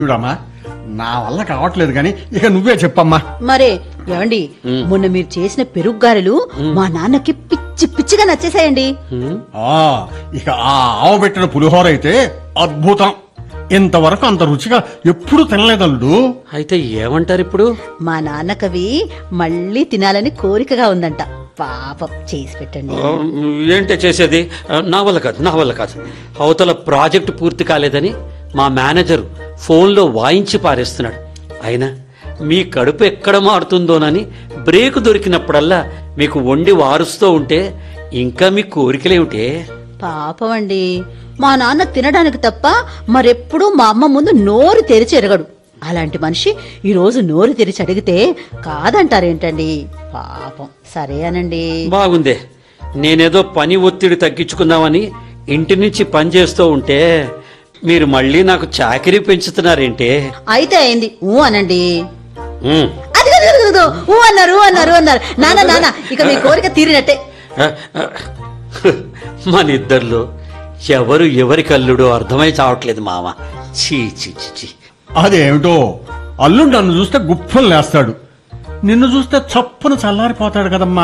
చూడమ్మా నా వల్ల కావట్లేదు కానీ ఇక నువ్వే చెప్పమ్మా మరే ఏమండి మొన్న మీరు చేసిన పెరుగు గారెలు మా నాన్నకి పిచ్చి పిచ్చిగా నచ్చేసాయండి ఆ ఇక ఆ ఆవు పెట్టిన పులిహోర అయితే అద్భుతం ఇంతవరకు అంత రుచిగా ఎప్పుడు తినలేదల్లుడు అయితే ఏమంటారు ఇప్పుడు మా నాన్నకవి మళ్ళీ తినాలని కోరికగా ఉందంట పాపం చేసి పెట్టండి ఆ, ఏంటే చేసేది ఆ, నా వల్ల కాదు నా వల్ల కాదు అవతల ప్రాజెక్టు పూర్తి కాలేదని మా మేనేజరు ఫోన్లో వాయించి పారేస్తున్నాడు అయినా మీ కడుపు ఎక్కడ మారుతుందోనని బ్రేక్ దొరికినప్పుడల్లా మీకు వండి వారుస్తూ ఉంటే ఇంకా మీ కోరికలేమిటే పాపం అండి మా నాన్న తినడానికి తప్ప మరెప్పుడూ మా అమ్మ ముందు నోరు తెరిచి ఎరగడు అలాంటి మనిషి ఈ రోజు నోరు తెరిచి అడిగితే కాదంటారేంటండి పాపం సరే అనండి బాగుందే నేనేదో పని ఒత్తిడి తగ్గించుకుందామని ఇంటి నుంచి పని చేస్తూ ఉంటే మీరు మళ్ళీ నాకు చాకరీ పెంచుతున్నారేంటే అయితే అయింది ఊ అనండి ఉమ్. అది కాదు, కాదు, కాదు. ఊ అన్నారు ఊ అన్నారు ఊ అన్నారు నాన్న నాన్న ఇక మీ కోరిక తీరినట్టే ఆ, ఆ, మన ఇద్దరిలో ఎవరు ఎవరి కల్లుడో అర్థమై చావట్లేదు మామ చీ చీ చీ చీ అదేమిటో అల్లుడు నన్ను చూస్తే గుప్పలు లేస్తాడు నిన్ను చూస్తే చప్పున చల్లారిపోతాడు కదమ్మా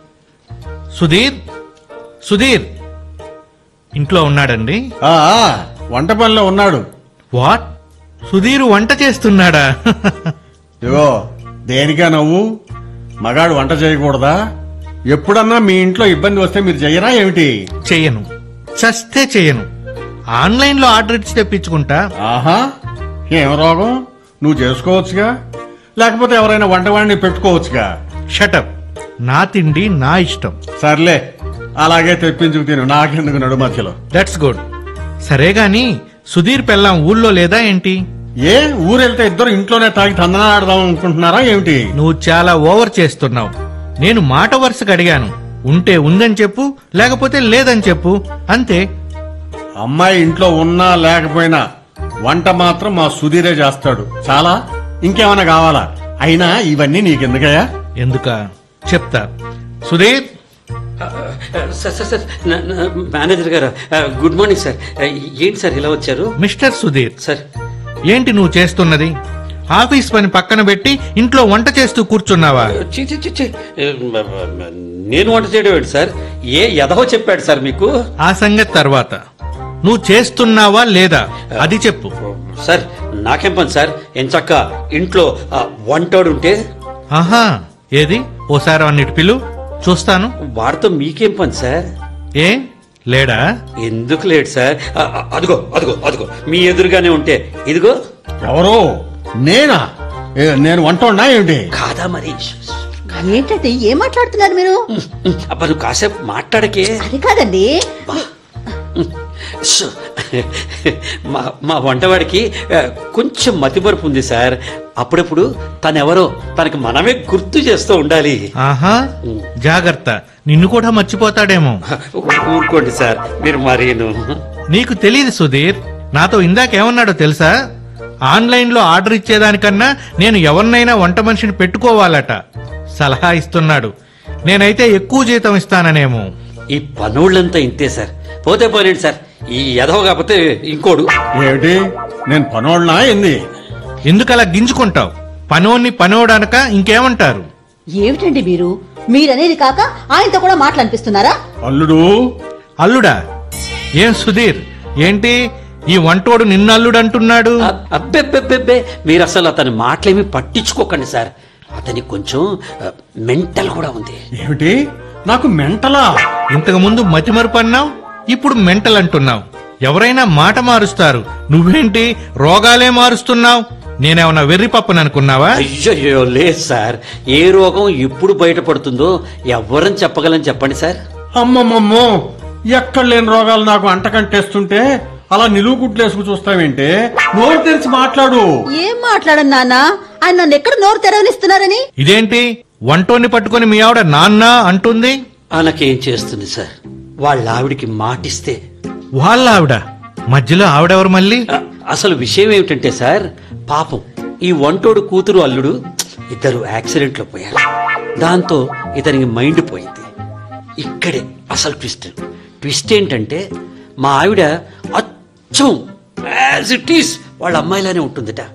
సుధీర్ సుధీర్ ఇంట్లో ఉన్నాడండి ఆ వంట పనిలో ఉన్నాడు వాట్ సుధీర్ వంట చేస్తున్నాడా ఇగో దేనికా నవ్వు మగాడు వంట చేయకూడదా ఎప్పుడన్నా మీ ఇంట్లో ఇబ్బంది వస్తే మీరు చెయ్యరా ఏమిటి చెయ్యను చస్తే చెయ్యను ఆన్లైన్ లో ఆర్డర్ ఇచ్చి తెప్పించుకుంటా ఆహా ఏం రోగం నువ్వు చేసుకోవచ్చుగా లేకపోతే ఎవరైనా వంటవాడిని పెట్టుకోవచ్చుగా షటప్ నా తిండి నా ఇష్టం సర్లే అలాగే తెప్పించుకు తిను నాకెందుకు నడు మధ్యలో దట్స్ గుడ్ సరే గాని సుధీర్ పెళ్ళాం ఊళ్ళో లేదా ఏంటి ఏ ఊరెళ్తే ఇద్దరు ఇంట్లోనే తాగి తందనా ఆడదాం అనుకుంటున్నారా ఏమిటి నువ్వు చాలా ఓవర్ చేస్తున్నావు నేను మాట వరుసగా అడిగాను ఉంటే ఉందని చెప్పు లేకపోతే లేదని చెప్పు అంతే అమ్మాయి ఇంట్లో ఉన్నా లేకపోయినా వంట మాత్రం మా సుధీరే చేస్తాడు చాలా ఇంకేమైనా కావాలా అయినా ఇవన్నీ నీకెందుకయ్యా ఎందుక చెప్తా సుధీర్ ఆ, సార్ సార్ సార్ నా- నా మేనేజర్ గారు ఆ, గుడ్ మార్నింగ్ సార్ ఆ, ఏంటి సార్ ఇలా వచ్చారు మిస్టర్ సుధీర్ సార్ ఏంటి నువ్వు చేస్తున్నది ఆఫీస్ పని పక్కన పెట్టి ఇంట్లో వంట చేస్తూ కూర్చున్నావా చి చి చి, చి. ఏ, మ- మ- మ- నేను వంట చేయడం ఏంటి సార్ ఏ ఎదవో చెప్పాడు సార్ మీకు ఆ సంగతి తర్వాత నువ్వు చేస్తున్నావా లేదా అది చెప్పు సార్ నాకేం పని సార్ ఎంచక్క ఇంట్లో ఆ, వంటోడు ఉంటే ఆహా ఏది ఓసారి అన్నిటి పిలు చూస్తాను వాడితో మీకేం పని సార్ ఏ లేడా ఎందుకు లేడు సార్ ఆ, ఆ, అదిగో అదిగో అదిగో మీ ఎదురుగానే ఉంటే ఇదిగో ఎవరో నేనా ఏ, నేను వంట ఉన్నా ఏమిటి కాదా మరి ఏంటంటే ఏం మాట్లాడుతున్నారు మీరు అబ్బా నువ్వు కాసేపు మాట్లాడకే అది కాదండి ష్. మా మా వంటవాడికి ఆ, కొంచెం మతిమరుపు ఉంది సార్ అప్పుడప్పుడు తనెవరో తనకి మనమే గుర్తు చేస్తూ ఉండాలి ఆహా జాగ్రత్త నిన్ను కూడా మర్చిపోతాడేమో ఊరుకోండి సార్ మీరు మరీను నీకు తెలియదు సుధీర్ నాతో ఇందాకేమన్నాడో తెలుసా ఆన్లైన్ లో ఆర్డర్ ఇచ్చేదానికన్నా నేను ఎవరినైనా వంట మనిషిని పెట్టుకోవాలట సలహా ఇస్తున్నాడు నేనైతే ఎక్కువ జీతం ఇస్తాననేమో ఈ పనోళ్ళంతా ఇంతే సార్ పోతే పోలేండి సార్ ఈ ఎదవ కాకపోతే ఇంకోడు ఏమిటి నేను పనోళ్ళనా ఏంది ఎందుకలా గింజుకుంటావు పనోన్ని పనోడనక ఇంకేమంటారు ఏమిటండి మీరు మీరనేది కాక ఆయనతో కూడా మాటలనిపిస్తున్నారా అల్లుడు అల్లుడా ఏం సుధీర్ ఏంటి ఈ వంటోడు నిన్ను అల్లుడు అంటున్నాడు అబ్- అబ్బెబ్బెబ్బెబ్బే మీరు అసలు అతని మాటలేమి పట్టించుకోకండి సార్ అతనికి కొంచెం ఆ, మెంటల్ కూడా ఉంది ఏమిటి నాకు మెంటలా ఇంతకు ముందు మతిమరుపు అన్నావు ఇప్పుడు మెంటల్ అంటున్నావు ఎవరైనా మాట మారుస్తారు నువ్వేంటి రోగాలే మారుస్తున్నావు నేనేమన్నా వెర్రి పప్పని అనుకున్నావా అయ్యో లేదు సార్ ఏ రోగం ఎప్పుడు బయటపడుతుందో ఎవ్వరని చెప్పగలని చెప్పండి సార్ అమ్మమ్మమ్మో ఎక్కడ లేని రోగాలు నాకు అంటకంటేస్తుంటే అలా నిలువు గుడ్లేసుకు చూస్తావేంటే నోరు తెరిచి మాట్లాడు ఏం మాట్లాడను నాన్న ఆయన నన్ను ఎక్కడ నోరు తెరవనిస్తున్నారని ఇదేంటి వంటోన్ని పట్టుకొని మీ ఆవిడ నాన్న అంటుంది ఆనకేం చేస్తుంది సార్ వాళ్ళ ఆవిడికి మాటిస్తే వాళ్ళ ఆవిడ మధ్యలో ఆవిడెవరు మళ్ళీ అ- అసలు విషయం ఏమిటంటే సార్ పాపం ఈ వంటోడు కూతురు అల్లుడు ఇద్దరు యాక్సిడెంట్లో పోయారు దాంతో ఇతనికి మైండ్ పోయింది ఇక్కడే అసలు ట్విస్ట్ ట్విస్ట్ ఏంటంటే మా ఆవిడ అచ్చం యాజ్ ఇట్ ఈస్ వాళ్ళ అమ్మాయిలానే ఉంటుందిట